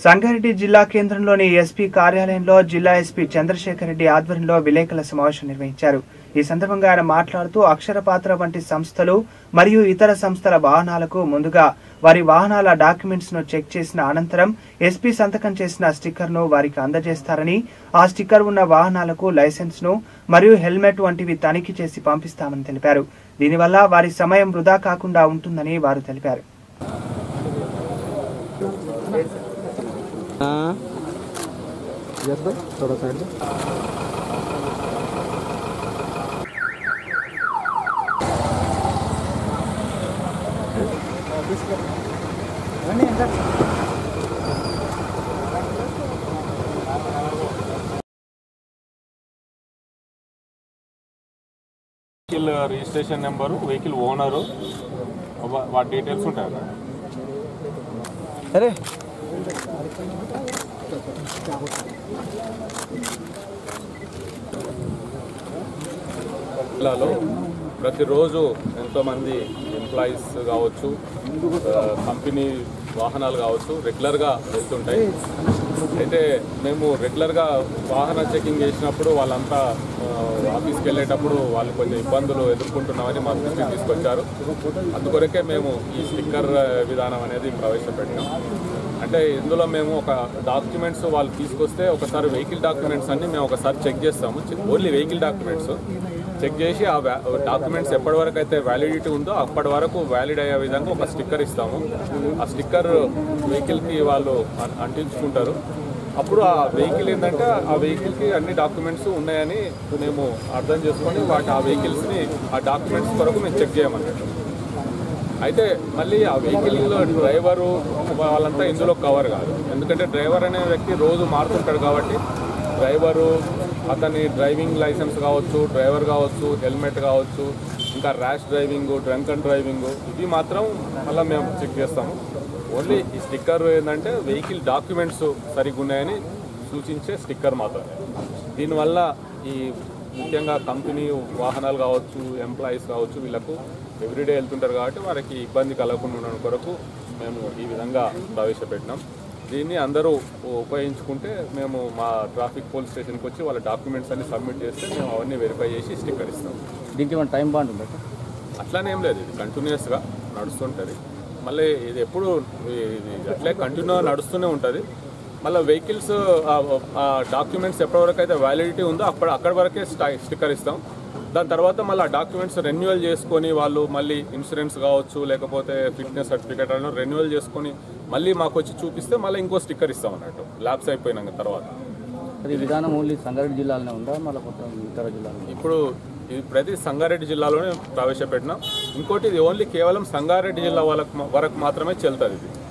సంగారెడ్డి జిల్లా కేంద్రంలోని ఎస్పీ కార్యాలయంలో జిల్లా ఎస్పీ చంద్రశేఖర్ రెడ్డి ఆధ్వర్యంలో విలేకరుల సమావేశం నిర్వహించారు ఈ సందర్భంగా ఆయన మాట్లాడుతూ అక్షరపాత్ర వంటి సంస్థలు మరియు ఇతర సంస్థల వాహనాలకు ముందుగా వారి వాహనాల డాక్యుమెంట్స్ ను చెక్ చేసిన అనంతరం ఎస్పీ సంతకం చేసిన స్టిక్కర్ ను వారికి అందజేస్తారని ఆ స్టిక్కర్ ఉన్న వాహనాలకు లైసెన్స్ ను మరియు హెల్మెట్ వంటివి తనిఖీ చేసి పంపిస్తామని తెలిపారు దీనివల్ల వారి సమయం వృధా కాకుండా ఉంటుందని వారు తెలిపారు vehicle registration number vehicle owner వా- వాటి డీటెయిల్స్ ఉంటాయి అక్కడ అరే జిల్లాలో ప్రతిరోజు ఎంతోమంది ఎంప్లాయీస్ కావచ్చు ఆ, కంపెనీ వాహనాలు కావచ్చు రెగ్యులర్గా వెళ్తుంటాయి అయితే మేము రెగ్యులర్గా వాహన చెకింగ్ చేసినప్పుడు వాళ్ళంతా ఆ, ఆఫీస్కి వెళ్ళేటప్పుడు వాళ్ళు కొంచెం ఇబ్బందులు ఎదుర్కొంటున్నామని మా దృష్టికి తీసుకొచ్చారు అందుకొరకే మేము ఈ స్టిక్కర్ విధానం అనేది ప్రవేశపెట్టాం అంటే ఇందులో మేము ఒక డాక్యుమెంట్స్ వాళ్ళు తీసుకొస్తే ఒకసారి వెహికల్ డాక్యుమెంట్స్ అన్ని మేము ఒకసారి చెక్ చేస్తాము ఓన్లీ వెహికల్ డాక్యుమెంట్స్ చెక్ చేసి ఆ డాక్యుమెంట్స్ ఎప్పటి వరకు అయితే వ్యాలిడిటీ ఉందో అప్పటి వరకు వ్యాలిడ్ అయ్యే విధంగా ఒక స్టిక్కర్ ఇస్తాము ఆ స్టిక్కర్ వెహికల్కి వాళ్ళు అం- అంటించుకుంటారు అప్పుడు ఆ వెహికల్ ఏంటంటే ఆ వెహికల్కి అన్ని డాక్యుమెంట్స్ ఉన్నాయని మేము అర్థం చేసుకొని వాటి ఆ వెహికల్స్ని ఆ డాక్యుమెంట్స్ కొరకు మేము చెక్ చేయమన్నట్టు అయితే మళ్ళీ ఆ వెహికల్లో డ్రైవరు వాళ్ళంతా ఇందులో కవర్ కాదు ఎందుకంటే డ్రైవర్ అనే వ్యక్తి రోజు మారుతుంటాడు కాబట్టి డ్రైవరు అతని డ్రైవింగ్ లైసెన్స్ కావచ్చు డ్రైవర్ కావచ్చు హెల్మెట్ కావచ్చు ఇంకా rash driving drunk and driving ఇవి మాత్రం మళ్ళీ మేము చెక్ చేస్తాము ఓన్లీ ఈ స్టిక్కర్ ఏంటంటే వెహికల్ డాక్యుమెంట్స్ సరిగ్గా ఉన్నాయని సూచించే స్టిక్కర్ మాత్రమే దీనివల్ల ఈ ముఖ్యంగా కంపెనీ వాహనాలు కావచ్చు ఎంప్లాయీస్ కావచ్చు వీళ్ళకు ఎవ్రీడే వెళ్తుంటారు కాబట్టి వారికి ఇబ్బంది కలగకుండా ఉండడం కొరకు మేము ఈ విధంగా ప్రవేశపెట్టినాం దీన్ని అందరూ ఉపయోగించుకుంటే మేము మా ట్రాఫిక్ పోలీస్ స్టేషన్కి వచ్చి వాళ్ళ డాక్యుమెంట్స్ అన్ని సబ్మిట్ చేస్తే మేము అవన్నీ వెరిఫై చేసి స్టిక్కర్ ఇస్తాం దీనికి ఏమైనా టైం బాండ్ ఉందా సార్? అట్లానే ఏం లేదు ఇది కంటిన్యూస్గా నడుస్తుంటుంది మళ్ళీ ఇది ఎప్పుడు ఇది అట్లే కంటిన్యూ నడుస్తూనే ఉంటుంది మళ్ళీ వెహికల్స్ డాక్యుమెంట్స్ ఎప్పటివరకు అయితే వ్యాలిడిటీ ఉందో అక్కడ అక్కడి వరకే స్టా- స్టిక్కర్ ఇస్తాం దాని తర్వాత మళ్ళీ ఆ డాక్యుమెంట్స్ రెన్యువల్ చేసుకొని వాళ్ళు మళ్ళీ ఇన్సూరెన్స్ కావచ్చు లేకపోతే ఫిట్నెస్ సర్టిఫికేట్ అని రెన్యువల్ చేసుకొని మళ్ళీ మాకు వచ్చి చూపిస్తే మళ్ళీ ఇంకో స్టిక్కర్ ఇస్తాం అన్నట్టు ల్యాబ్స్ అయిపోయినాక తర్వాత అది విధానం ఓన్లీ సంగారెడ్డి జిల్లాలోనే ఉందా మళ్ళీ మొత్తం ఇతర జిల్లాలో ఇప్పుడు ఇది ప్రతి సంగారెడ్డి జిల్లాలోనే ప్రవేశపెట్టినాం ఇంకోటి ఇది ఓన్లీ కేవలం సంగారెడ్డి జిల్లా వాళ్ళకు మా- వరకు మాత్రమే చెల్తుంది ఇది